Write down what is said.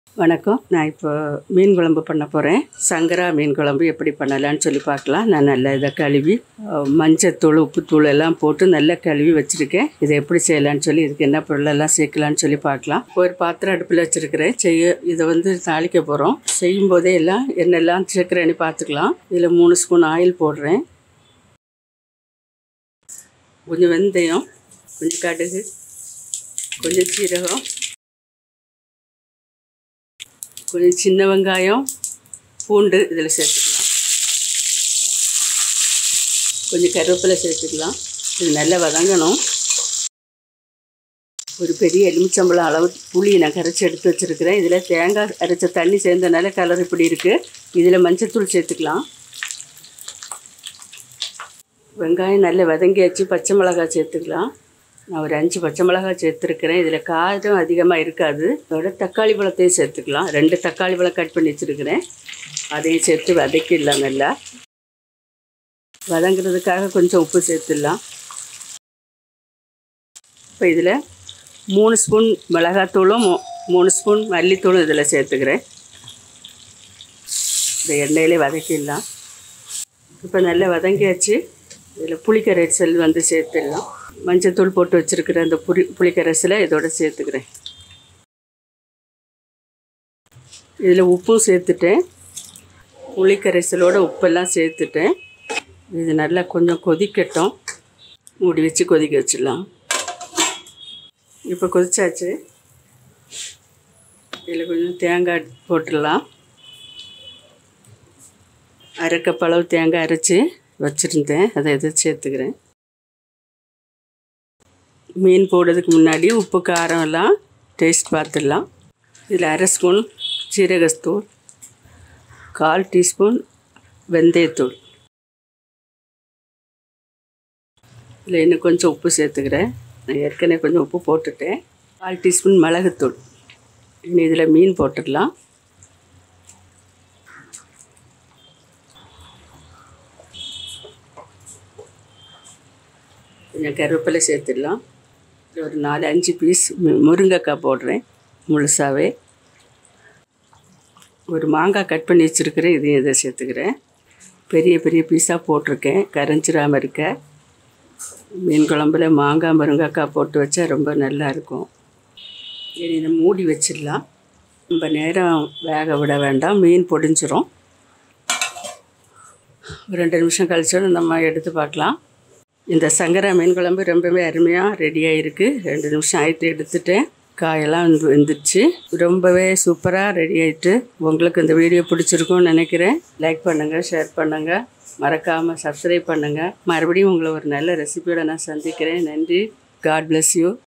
வணக்கம் நான் இப்போ மீன் குழம்பு பண்ண போகிறேன் சங்கரா மீன் குழம்பு எப்படி பண்ணலான்னு சொல்லி பார்க்கலாம் நான் நல்லா இதை கழுவி அஹ், மஞ்சத்தூள் உப்புத்தூள் எல்லாம் போட்டு நல்லா கழுவி வச்சுருக்கேன் இதை எப்படி செய்யலான்னு சொல்லி இதுக்கு என்ன பொருளெல்லாம் சேர்க்கலான்னு சொல்லி பார்க்கலாம் இப்போ ஒரு பாத்திரம் அடுப்பில் வச்சுருக்கிறேன் செய்ய இதை வந்து தாளிக்க போகிறோம் செய்யும்போதே எல்லாம் என்னெல்லாம் சேர்க்குறேன்னு பார்த்துக்கலாம் இதில் மூணு ஸ்பூன் ஆயில் போடுறேன் கொஞ்சம் வெந்தயம் கொஞ்சம் கடுகு கொஞ்சம் சீரகம் கொஞ்சம் சின்ன வெங்காயம் பூண்டு இதில் சேர்த்துக்கலாம் கொஞ்சம் கருவேப்பிலை சேர்த்துக்கலாம் இது நல்லா வதங்கணும் ஒரு பெரிய எலுமிச்சம்பழம் அளவு புளி நான் கரைச்சி எடுத்து வச்சுருக்கிறேன் இதில் தேங்காய் அரைச்ச தண்ணி சேர்ந்தனால கலர் இப்படி இருக்குது இதில் மஞ்சத்தூள் சேர்த்துக்கலாம் வெங்காயம் நல்லா வதங்கியாச்சு பச்சை மிளகாய் சேர்த்துக்கலாம் நான் ஒரு அஞ்சு பச்சை மிளகாய் சேர்த்துருக்கிறேன் இதில் காரம் அதிகமாக இருக்காது அதோட தக்காளி பழத்தையும் சேர்த்துக்கலாம் ரெண்டு தக்காளி பழம் கட் பண்ணி வச்சுருக்கிறேன் அதையும் சேர்த்து வதக்கிடலாம் நல்லா வதங்குறதுக்காக கொஞ்சம் உப்பு சேர்த்துடலாம் இப்போ இதில் மூணு ஸ்பூன் மிளகாத்தூளும் மூ- மூணு ஸ்பூன் மல்லித்தூளும் இதில் சேர்த்துக்கிறேன் இந்த எண்ணெயிலே வதக்கிடலாம் இப்போ நல்லா வதங்கியாச்சு இதில் புளிக்கரைசல் வந்து சேர்த்துடலாம் மஞ்சத்தூள் போட்டு வச்சுருக்கிற அந்த புளி புளிக்கரைசலை இதோட சேர்த்துக்கிறேன் இதில் உப்பும் சேர்த்துட்டேன் புளிக்கரைசலோட உப்பெல்லாம் சேர்த்துட்டேன் இது நல்லா கொஞ்சம் கொதிக்கட்டும் மூடி வச்சு கொதிக்க வச்சிடலாம் இப்போ கொதிச்சாச்சு இதில் கொஞ்சம் தேங்காய் போட்டுடலாம் அரை கப் அளவு தேங்காய் அரைச்சி வச்சுருந்தேன் அதை இதை சேர்த்துக்கிறேன் மீன் போடுறதுக்கு முன்னாடி உப்பு காரம் எல்லாம் டேஸ்ட் பார்த்துடலாம் இதில் அரை ஸ்பூன் சீரகத்தூள் கால் டீஸ்பூன் வெந்தயத்தூள் இதில் இன்னும் கொஞ்சம் உப்பு சேர்த்துக்கிறேன் நான் ஏற்கனவே கொஞ்சம் உப்பு போட்டுட்டேன் கால் டீஸ்பூன் மிளகுத்தூள் இனி இதில் மீன் போட்டுடலாம் கொஞ்சம் கருவேப்பிலை சேர்த்துடலாம் இது ஒரு நாலு அஞ்சு பீஸ் மு- முருங்கைக்காய் போடுறேன் முழுசாவே ஒரு மாங்காய் கட் பண்ணி வச்சுருக்கிறேன் இதையும் இதை சேர்த்துக்கிறேன் பெரிய பெரிய பீஸாக போட்டிருக்கேன் கரைஞ்சிராமல் இருக்க மீன் குழம்புல மாங்காய் முருங்கைக்காய் போட்டு வச்சா ரொம்ப நல்லா இருக்கும் இனி இதை மூடி வச்சிடலாம் ரொம்ப நேரம் வேக விட வேண்டாம் மீன் பொடிஞ்சிரும் ஒரு ரெண்டு நிமிஷம் கழிச்சோன்னு நம்ம எடுத்து பார்க்கலாம் இந்த சங்கரா மீன் குழம்பு ரொம்பவே அருமையாக ரெடியாக இருக்குது ரெண்டு நிமிஷம் ஆயிட்டு எடுத்துட்டேன் காயெல்லாம் வந்து வெந்துடுச்சு ரொம்பவே சூப்பராக ரெடி ஆயிட்டு உங்களுக்கு இந்த வீடியோ பிடிச்சிருக்கும்னு நினைக்கிறேன் லைக் பண்ணுங்கள் ஷேர் பண்ணுங்கள் மறக்காமல் சப்ஸ்கிரைப் பண்ணுங்கள் மறுபடியும் உங்களை ஒரு நல்ல ரெசிபியோட நான் சந்திக்கிறேன் நன்றி காட் bless யூ